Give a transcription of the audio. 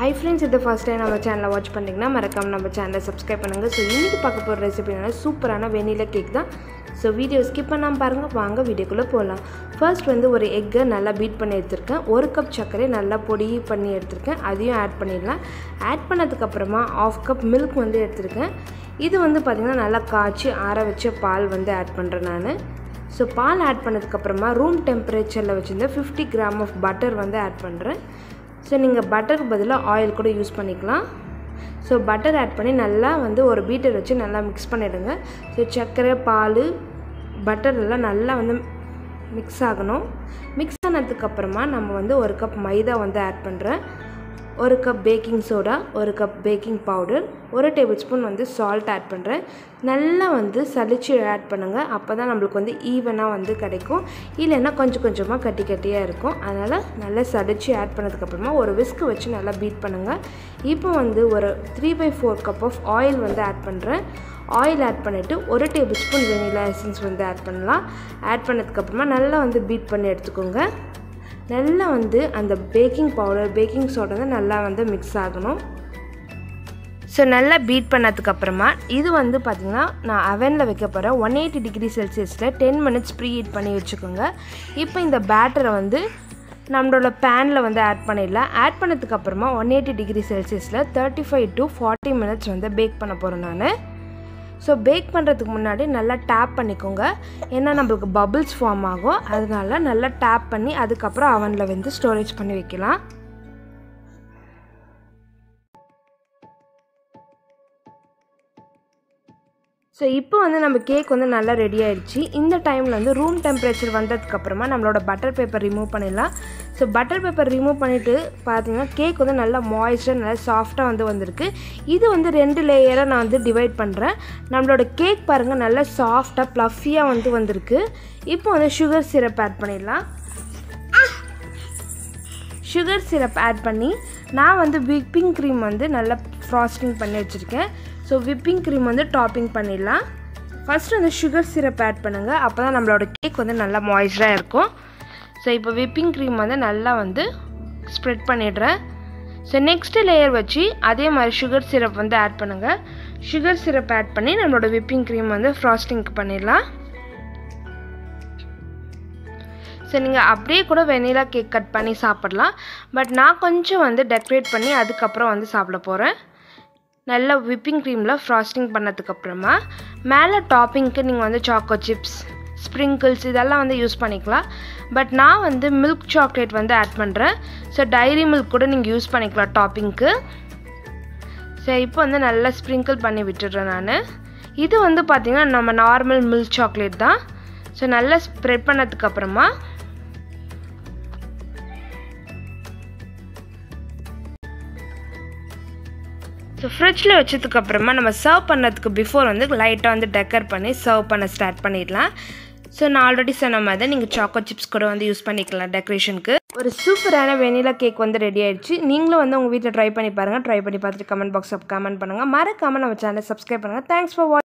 high friends இது first time நம்ம சேனலை வாட்ச் பண்ணிங்கன்னா மறக்காம நம்ம சேனலை சப்ஸ்கிரைப் பண்ணுங்கள் ஸோ இன்றைக்கி பார்க்க போகிற ரெசிபி என்னன்னா சூப்பரான வெனிலா கேக் தான் ஸோ வீடியோ ஸ்கிப் பண்ணாமல் பாருங்கள் வாங்க வீடியோக்குள்ளே போகலாம் ஃபர்ஸ்ட் வந்து ஒரு எக்கை நல்லா பீட் பண்ணி எடுத்திருக்கேன் ஒரு கப் சர்க்கரை நல்லா பொடி பண்ணி எடுத்திருக்கேன் அதையும் ஆட் பண்ணிடலாம் ஆட் பண்ணதுக்கப்புறமா ஆஃப் கப் மில்க் வந்து எடுத்திருக்கேன் இது வந்து பார்த்திங்கன்னா நல்லா காய்ச்சி ஆற வச்ச பால் வந்து ஆட் பண்ணுறேன் நான் ஸோ பால் ஆட் பண்ணதுக்கப்புறமா ரூம் டெம்பரேச்சரில் வச்சுருந்த ஃபிஃப்டி கிராம் ஆஃப் பட்டர் வந்து ஆட் பண்ணுறேன் ஸோ நீங்கள் பட்டருக்கு பதிலாக ஆயில் கூட யூஸ் பண்ணிக்கலாம் ஸோ பட்டர் ஆட் பண்ணி நல்லா வந்து ஒரு பீட்டர் வச்சு நல்லா மிக்ஸ் பண்ணிவிடுங்க ஸோ சர்க்கரை பால் பட்டர் எல்லாம் நல்லா வந்து மிக்ஸ் ஆகணும் மிக்ஸ் ஆனதுக்கப்புறமா நம்ம வந்து ஒரு கப் மைதா வந்து ஆட் பண்ணுறேன் ஒரு கப் பேக்கிங் சோடா ஒரு கப் பேக்கிங் பவுடர் ஒரு டேபிள் ஸ்பூன் வந்து சால்ட் ஆட் பண்ணுறேன் நல்லா வந்து சளிச்சு ஆட் பண்ணுங்கள் அப்போ தான் நம்மளுக்கு வந்து ஈவனாக வந்து கிடைக்கும் இல்லைன்னா கொஞ்சம் கொஞ்சமாக கட்டி கட்டியாக இருக்கும் அதனால் நல்லா சளிச்சு ஆட் பண்ணதுக்கப்புறமா ஒரு விஸ்க்கு வச்சு நல்லா பீட் பண்ணுங்கள் இப்போ வந்து ஒரு three by four cup of oil வந்து ஆட் பண்ணுறேன் ஆயில் ஆட் பண்ணிவிட்டு ஒரு டேபிள் ஸ்பூன் வெனிலா எசன்ஸ் வந்து ஆட் பண்ணலாம் ஆட் பண்ணதுக்கப்புறமா நல்லா வந்து பீட் பண்ணி எடுத்துக்கோங்க நல்லா வந்து அந்த பேக்கிங் பவுடர் பேக்கிங் சோடா வந்து நல்லா வந்து மிக்ஸ் ஆகணும் ஸோ நல்லா பீட் பண்ணதுக்கப்புறமா இது வந்து பார்த்திங்கன்னா நான் அவனில் வைக்க போகிறேன் ஒன் எயிட்டி டிகிரி செல்சியஸில் டென் மினிட்ஸ் ப்ரீ ஹீட் பண்ணி வச்சுக்கோங்க இப்போ இந்த பேட்டரை வந்து நம்மளோட பேனில் வந்து ஆட் பண்ணிடலாம் ஆட் பண்ணதுக்கப்புறமா ஒன் எயிட்டி டிகிரி செல்சியஸில் thirty five to forty minutes வந்து பேக் பண்ண போகிறேன் நான் ஸோ பேக் பண்ணுறதுக்கு முன்னாடி நல்லா டேப் பண்ணிக்கோங்க ஏன்னா நம்மளுக்கு பபுள்ஸ் ஃபார்ம் ஆகும் அதனால நல்லா டேப் பண்ணி அதுக்கப்புறம் அவனில் வந்து ஸ்டோரேஜ் பண்ணி வைக்கலாம் ஸோ இப்போ வந்து நம்ம கேக் வந்து நல்லா ரெடி ஆயிடுச்சு இந்த டைமில் வந்து ரூம் டெம்பரேச்சர் வந்ததுக்கப்புறமா நம்மளோட பட்டர் பேப்பர் ரிமூவ் பண்ணிடலாம் ஸோ பட்டர் பேப்பர் ரிமூவ் பண்ணிவிட்டு பார்த்தீங்கன்னா கேக் வந்து நல்லா மாய்ஸ்டாக நல்லா சாஃப்டாக வந்து வந்திருக்கு இது வந்து ரெண்டு லேயராக நான் வந்து டிவைட் பண்ணுறேன் நம்மளோட கேக் பாருங்கள் நல்லா சாஃப்டாக ப்ளஃபியாக வந்து வந்திருக்கு இப்போ வந்து சுகர் சிரப் ஆட் பண்ணிடலாம் சுகர் சிரப் ஆட் பண்ணி நான் வந்து விப்பிங் க்ரீம் வந்து நல்லா ஃப்ராஸ்டிங் பண்ணி வச்சுருக்கேன் ஸோ விப்பிங் க்ரீம் வந்து டாப்பிங் பண்ணிடலாம் ஃபஸ்ட்டு வந்து சுகர் சிரப் ஆட் பண்ணுங்கள் அப்போ தான் நம்மளோட கேக் வந்து நல்லா மாய்ஸ்டாக இருக்கும் ஸோ இப்போ விப்பிங் க்ரீம் வந்து நல்லா வந்து ஸ்ப்ரெட் பண்ணிடுறேன் ஸோ நெக்ஸ்ட்டு லேயர் வச்சு அதே மாதிரி சுகர் சிரப் வந்து ஆட் பண்ணுங்கள் சுகர் சிரப் ஆட் பண்ணி நம்மளோட விப்பிங் க்ரீம் வந்து ஃப்ராஸ்டிங்க்கு பண்ணிடலாம் ஸோ நீங்கள் அப்படியே கூட வெனிலா கேக் கட் பண்ணி சாப்பிட்லாம் பட் நான் கொஞ்சம் வந்து டெக்கரேட் பண்ணி அதுக்கப்புறம் வந்து சாப்பிட போகிறேன் நல்லா விப்பிங் க்ரீமில் ஃப்ராஸ்டிங் பண்ணதுக்கப்புறமா மேலே டாப்பிங்க்கு நீங்கள் வந்து சாக்கோ சிப்ஸ் ஸ்ப்ரிங்கிள்ஸ் இதெல்லாம் வந்து யூஸ் பண்ணிக்கலாம் பட் நான் வந்து மில்க் சாக்லேட் வந்து ஆட் பண்ணுறேன் ஸோ டைரி மில்க் கூட நீங்கள் யூஸ் பண்ணிக்கலாம் டாப்பிங்க்கு ஸோ இப்போ வந்து நல்லா ஸ்ப்ரிங்கிள் பண்ணி விட்டுடுறேன் நான் இது வந்து பார்த்திங்கன்னா நம்ம நார்மல் மில்க் சாக்லேட் தான் ஸோ நல்லா ஸ்ப்ரெட் பண்ணதுக்கப்புறமா ஸோ ஃப்ரிட்ஜில் வச்சதுக்கப்புறமா நம்ம சர்வ் பண்ணதுக்கு பிஃபோர் வந்து லைட்டாக வந்து டெக்கர் பண்ணி சர்வ் பண்ண ஸ்டார்ட் பண்ணிடலாம் ஸோ நான் ஆல்ரெடி சொன்ன மாதிரி நீங்கள் சாக்கோ சிப்ஸ் கூட வந்து யூஸ் பண்ணிக்கலாம் டெக்கரேஷனுக்கு ஒரு சூப்பரான வெனிலா கேக் வந்து ரெடி ஆயிடுச்சு நீங்களும் வந்து உங்கள் வீட்டில் ட்ரை பண்ணி பாருங்கள் ட்ரை பண்ணி பார்த்துட்டு கமெண்ட் பாக்ஸில் கமெண்ட் பண்ணுங்கள் மறக்காமல் நம்ம சேனலை சப்ஸ்கிரைப் பண்ணுங்கள் தேங்க்ஸ் ஃபார் வாட்ச்